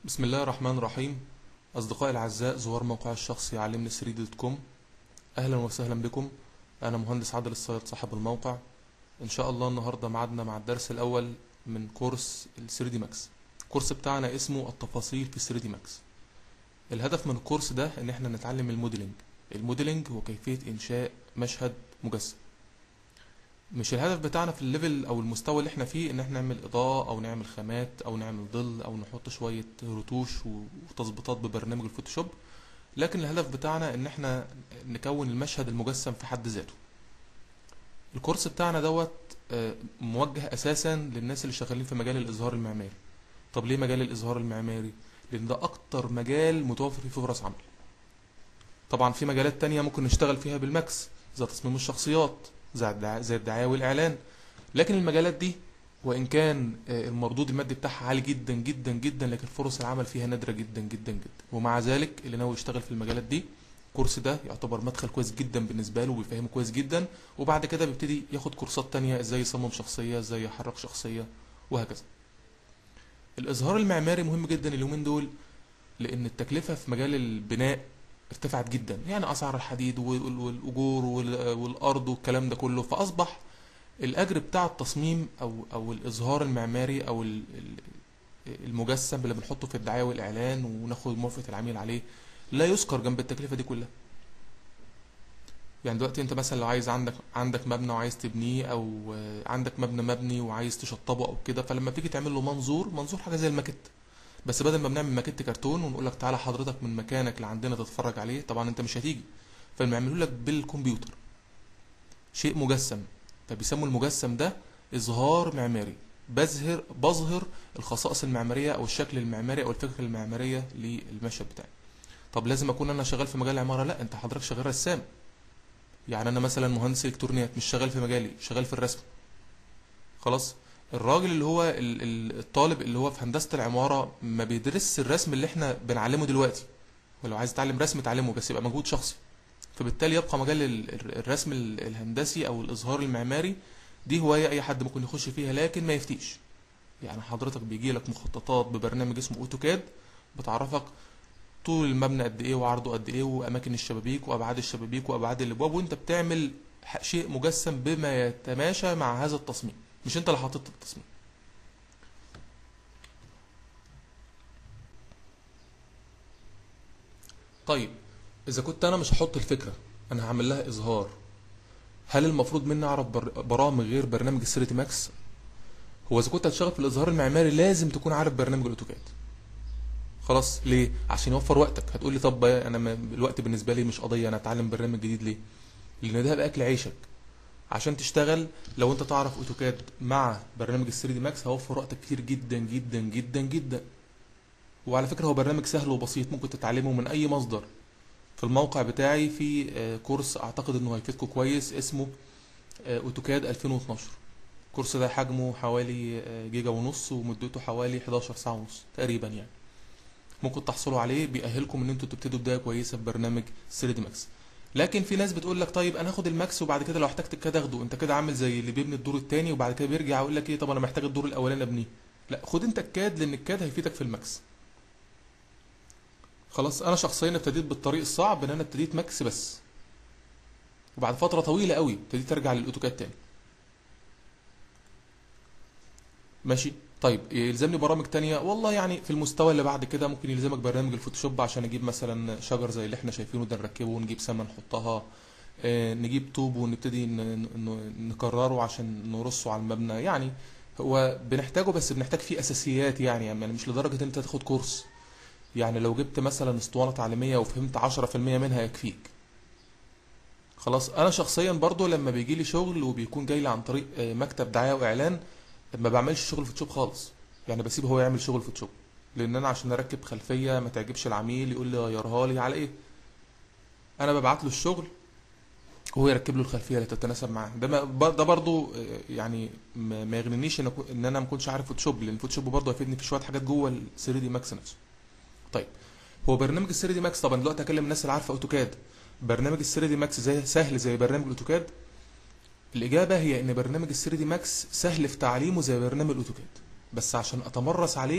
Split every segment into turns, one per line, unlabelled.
بسم الله الرحمن الرحيم أصدقائي الأعزاء زوار موقع الشخصي علمني 3 دوت كوم أهلا وسهلا بكم أنا مهندس عادل الصياد صاحب الموقع إن شاء الله النهاردة معادنا مع الدرس الأول من كورس ال 3 دي ماكس الكورس بتاعنا اسمه التفاصيل في 3 دي ماكس الهدف من الكورس ده إن احنا نتعلم الموديلنج الموديلنج هو كيفية إنشاء مشهد مجسم مش الهدف بتاعنا في الليفل او المستوى اللي احنا فيه ان احنا نعمل اضاءة او نعمل خامات او نعمل ظل او نحط شوية رتوش وتظبيطات ببرنامج الفوتوشوب لكن الهدف بتاعنا ان احنا نكون المشهد المجسم في حد ذاته الكورس بتاعنا دوت آه، موجه اساسا للناس اللي شغالين في مجال الاظهار المعماري طب ليه مجال الاظهار المعماري لان ده اكتر مجال متوفر فيه فرص عمل طبعا في مجالات تانية ممكن نشتغل فيها بالماكس زي تصميم الشخصيات زي الدعاية, زي الدعاية والإعلان لكن المجالات دي وإن كان آه، المردود المادي بتاعها عالي جدا جدا جدا لكن فرص العمل فيها نادرة جدا جدا جدا ومع ذلك اللي ناوي يشتغل في المجالات دي الكورس ده يعتبر مدخل كويس جدا بالنسبة له وبيفهمه كويس جدا وبعد كده بيبتدي ياخد كورسات تانية ازاي يصمم شخصية ازاي يحرك شخصية وهكذا الإظهار المعماري مهم جدا اليومين دول لأن التكلفة في مجال البناء ارتفعت جدا يعني اسعار الحديد وال- والاجور وال- والارض والكلام ده كله فاصبح الاجر بتاع التصميم او او الاظهار المعماري او ال- ال- المجسم اللي بنحطه في الدعايه والاعلان وناخد موافقه العميل عليه لا يذكر جنب التكلفه دي كلها يعني دلوقتي انت مثلا لو عايز عندك عندك مبنى وعايز تبنيه او آه، عندك مبنى مبني وعايز تشطبه او كده فلما بتيجي تعمل له منظور منظور حاجه زي الماكيت بس بدل ما بنعمل ماكيت كرتون ونقول لك تعالى حضرتك من مكانك لعندنا تتفرج عليه طبعا انت مش هتيجي فبنعمله لك بالكمبيوتر شيء مجسم فبيسموا المجسم ده اظهار معماري بظهر بظهر الخصائص المعماريه او الشكل المعماري او الفكره المعماريه للمشهد بتاعي طب لازم اكون انا شغال في مجال العماره لا انت حضرتك شغال رسام يعني انا مثلا مهندس الكترونيات مش شغال في مجالي شغال في الرسم خلاص الراجل اللي هو ال- ال- الطالب اللي هو في هندسة العمارة ما بيدرسش الرسم اللي احنا بنعلمه دلوقتي ولو عايز تتعلم رسم تعلمه بس يبقى مجهود شخصي فبالتالي يبقى مجال ال- ال- الرسم ال- الهندسي او الاظهار المعماري دي هواية اي حد ممكن يخش فيها لكن ما يفتيش يعني حضرتك بيجي لك مخططات ببرنامج اسمه اوتوكاد بتعرفك طول المبنى قد ايه وعرضه قد ايه واماكن الشبابيك وابعاد الشبابيك وابعاد الابواب وانت بتعمل ح- شيء مجسم بما يتماشى مع هذا التصميم مش انت اللي حاطط التصميم طيب اذا كنت انا مش هحط الفكره انا هعمل لها اظهار هل المفروض مني اعرف بر... برامج غير برنامج السيرتي ماكس هو اذا كنت هتشتغل في الاظهار المعماري لازم تكون عارف برنامج الاوتوكاد خلاص ليه عشان يوفر وقتك هتقول لي طب انا ما... الوقت بالنسبه لي مش قضيه انا اتعلم برنامج جديد ليه لان ده هيبقى اكل عيشك عشان تشتغل لو انت تعرف اوتوكاد مع برنامج ال 3 دي ماكس هيوفر وقتك كتير جدا جدا جدا جدا وعلى فكره هو برنامج سهل وبسيط ممكن تتعلمه من اي مصدر في الموقع بتاعي في آه، كورس اعتقد انه هيفيدكم كويس اسمه آه، اوتوكاد 2012 الكورس ده حجمه حوالي آه، جيجا ونص ومدته حوالي 11 ساعة ونص تقريبا يعني ممكن تحصلوا عليه بيأهلكم ان انتوا تبتدوا بداية كويسة في برنامج 3 دي ماكس لكن في ناس بتقول لك طيب انا هاخد الماكس وبعد كده لو احتجت الكاد اخده انت كده عامل زي اللي بيبني الدور التاني وبعد كده بيرجع يقول لك ايه طب انا محتاج الدور الاولاني ابنيه لا خد انت الكاد لان الكاد هيفيدك في الماكس خلاص انا شخصيا ابتديت بالطريق الصعب ان انا ابتديت ماكس بس وبعد فتره طويله قوي ابتديت ارجع للاوتوكاد تاني ماشي طيب يلزمني برامج تانية والله يعني في المستوى اللي بعد كده ممكن يلزمك برنامج الفوتوشوب عشان اجيب مثلا شجر زي اللي احنا شايفينه ده نركبه ونجيب سما نحطها آه، نجيب طوب ونبتدي ن- ن- نكرره عشان نرصه على المبنى يعني هو بنحتاجه بس بنحتاج فيه اساسيات يعني يعني مش لدرجة ان انت تاخد كورس يعني لو جبت مثلا اسطوانة تعليمية وفهمت 10% منها يكفيك خلاص انا شخصيا برضو لما بيجي لي شغل وبيكون جاي لي عن طريق آه، مكتب دعاية واعلان ما بعملش شغل فوتوشوب خالص يعني بسيبه هو يعمل شغل فوتوشوب لان انا عشان اركب خلفية ما تعجبش العميل يقول لي غيرها لي على ايه انا ببعت له الشغل وهو يركب له الخلفيه اللي تتناسب معاه ده ما ب- ده برضو آه، يعني ما ما يغنينيش ان أكون- ان انا ما كنتش عارف فوتوشوب لان فوتوشوب برضو هيفيدني في شويه حاجات جوه ال 3 دي ماكس نفسه طيب هو برنامج ال 3 دي ماكس طبعا دلوقتي هكلم الناس اللي عارفه اوتوكاد برنامج ال 3 دي ماكس زي سهل زي برنامج الاوتوكاد الاجابه هي ان برنامج ال 3 دي ماكس سهل في تعليمه زي برنامج الاوتوكاد بس عشان اتمرس عليه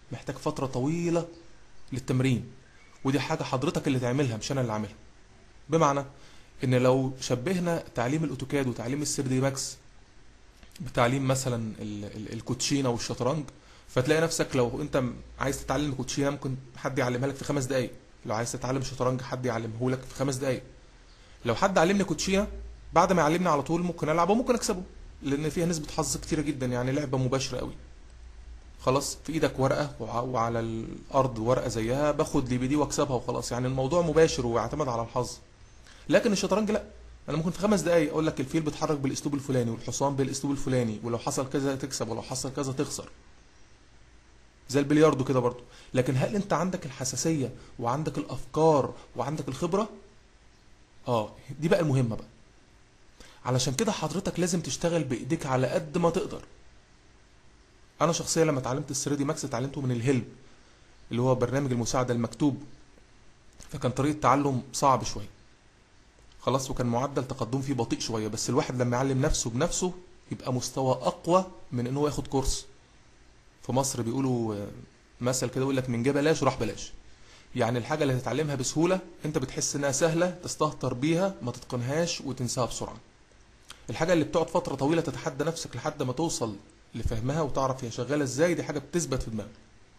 محتاج فتره طويله للتمرين ودي حاجه حضرتك اللي تعملها مش انا اللي عاملها بمعنى ان لو شبهنا تعليم الاوتوكاد وتعليم السير دي ماكس بتعليم مثلا ال- ال- الكوتشينه والشطرنج فتلاقي نفسك لو انت م- عايز تتعلم الكوتشينه ممكن حد يعلمها لك في خمس دقايق لو عايز تتعلم شطرنج حد يعلمه لك في خمس دقايق لو حد علمني كوتشينه بعد ما يعلمني على طول ممكن العب وممكن اكسبه لان فيها نسبه حظ كتيره جدا يعني لعبه مباشره قوي خلاص في ايدك ورقه وع- وعلى الارض ورقه زيها باخد لي بدي واكسبها وخلاص يعني الموضوع مباشر ويعتمد على الحظ لكن الشطرنج لا انا ممكن في خمس دقايق اقول لك الفيل بيتحرك بالاسلوب الفلاني والحصان بالاسلوب الفلاني ولو حصل كذا تكسب ولو حصل كذا تخسر زي البلياردو كده برضو لكن هل انت عندك الحساسيه وعندك الافكار وعندك الخبره اه دي بقى المهمه بقى علشان كده حضرتك لازم تشتغل بايديك على قد ما تقدر انا شخصيا لما اتعلمت الثري دي ماكس اتعلمته من الهيلب اللي هو برنامج المساعده المكتوب فكان طريقه تعلم صعب شويه خلاص وكان معدل تقدم فيه بطيء شويه بس الواحد لما يعلم نفسه بنفسه يبقى مستوى اقوى من ان هو ياخد كورس في مصر بيقولوا آه، مثل كده يقول لك من جه بلاش راح بلاش يعني الحاجه اللي هتتعلمها بسهوله انت بتحس انها سهله تستهتر بيها ما تتقنهاش وتنساها بسرعه الحاجه اللي بتقعد فتره طويله تتحدى نفسك لحد ما توصل لفهمها وتعرف هي شغاله ازاي دي حاجه بتثبت في دماغك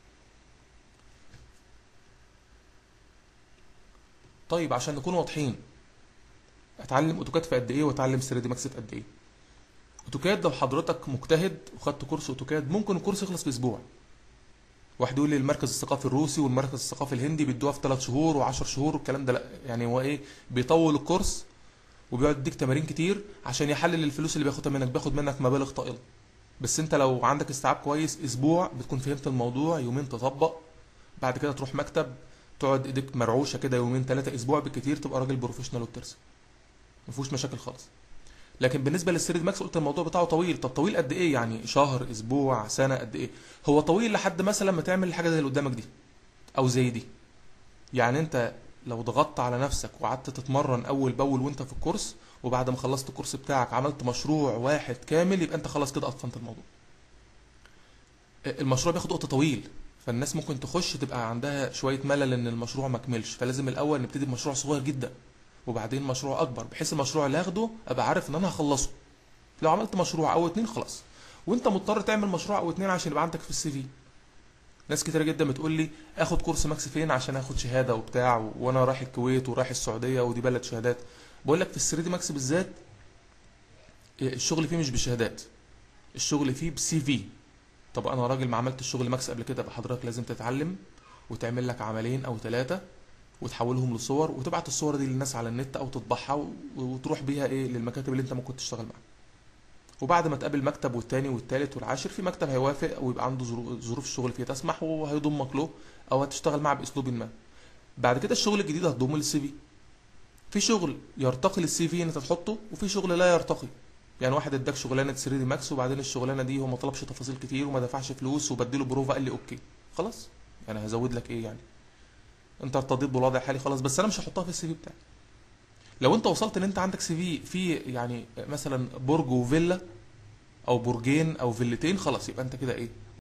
طيب عشان نكون واضحين اتعلم اوتوكاد في قد ايه واتعلم 3 دي ماكس في قد ايه اوتوكاد لو حضرتك مجتهد وخدت كورس اوتوكاد ممكن الكورس يخلص في اسبوع واحد يقول لي المركز الثقافي الروسي والمركز الثقافي الهندي بيدوها في 3 شهور و10 شهور والكلام ده لا يعني هو ايه بيطول الكورس وبيقعد يديك تمارين كتير عشان يحلل الفلوس اللي بياخدها منك بياخد منك مبالغ طائله بس انت لو عندك استيعاب كويس اسبوع بتكون فهمت الموضوع يومين تطبق بعد كده تروح مكتب تقعد ايديك مرعوشه كده يومين ثلاثه اسبوع بالكتير تبقى راجل بروفيشنال وبترسم ما فيهوش مشاكل خالص لكن بالنسبه للسريد ماكس قلت الموضوع بتاعه طويل طب طويل قد ايه يعني شهر اسبوع سنه قد ايه هو طويل لحد مثلا ما تعمل الحاجه زي اللي قدامك دي او زي دي يعني انت لو ضغطت على نفسك وقعدت تتمرن اول باول وانت في الكورس وبعد ما خلصت الكورس بتاعك عملت مشروع واحد كامل يبقى انت خلاص كده اتقنت الموضوع المشروع بياخد وقت طويل فالناس ممكن تخش تبقى عندها شويه ملل ان المشروع ما كملش فلازم الاول نبتدي بمشروع صغير جدا وبعدين مشروع اكبر بحيث المشروع اللي هاخده ابقى عارف ان انا هخلصه لو عملت مشروع او اتنين خلاص وانت مضطر تعمل مشروع او اتنين عشان يبقى عندك في السي في ناس كتير جدا بتقول لي اخد كورس ماكس فين عشان اخد شهاده وبتاع و- وانا رايح الكويت ورايح السعوديه ودي بلد شهادات بقول لك في السري دي ماكس بالذات إيه، الشغل فيه مش بشهادات الشغل فيه بسي في طب انا راجل ما عملت الشغل ماكس قبل كده يبقى حضرتك لازم تتعلم وتعمل لك عملين او ثلاثه وتحولهم لصور وتبعت الصور دي للناس على النت او تطبعها و- وتروح بيها ايه للمكاتب اللي انت ممكن تشتغل معاها وبعد ما تقابل مكتب والتاني والتالت والعاشر في مكتب هيوافق ويبقى عنده ظرو- ظروف الشغل فيه تسمح وهيضمك له او هتشتغل معاه باسلوب ما بعد كده الشغل الجديد هتضمه للسي في في شغل يرتقي للسي في ان انت تحطه وفي شغل لا يرتقي يعني واحد اداك شغلانه 3 دي ماكس وبعدين الشغلانه دي هو ما طلبش تفاصيل كتير وما دفعش فلوس وبديله بروفا قال لي اوكي خلاص يعني هزود لك ايه يعني انت ارتضيت بالوضع الحالي خلاص بس انا مش هحطها في السي في بتاعي لو انت وصلت ان انت عندك سي في فيه يعني مثلا برج وفيلا او برجين او فيلتين خلاص يبقى انت كده ايه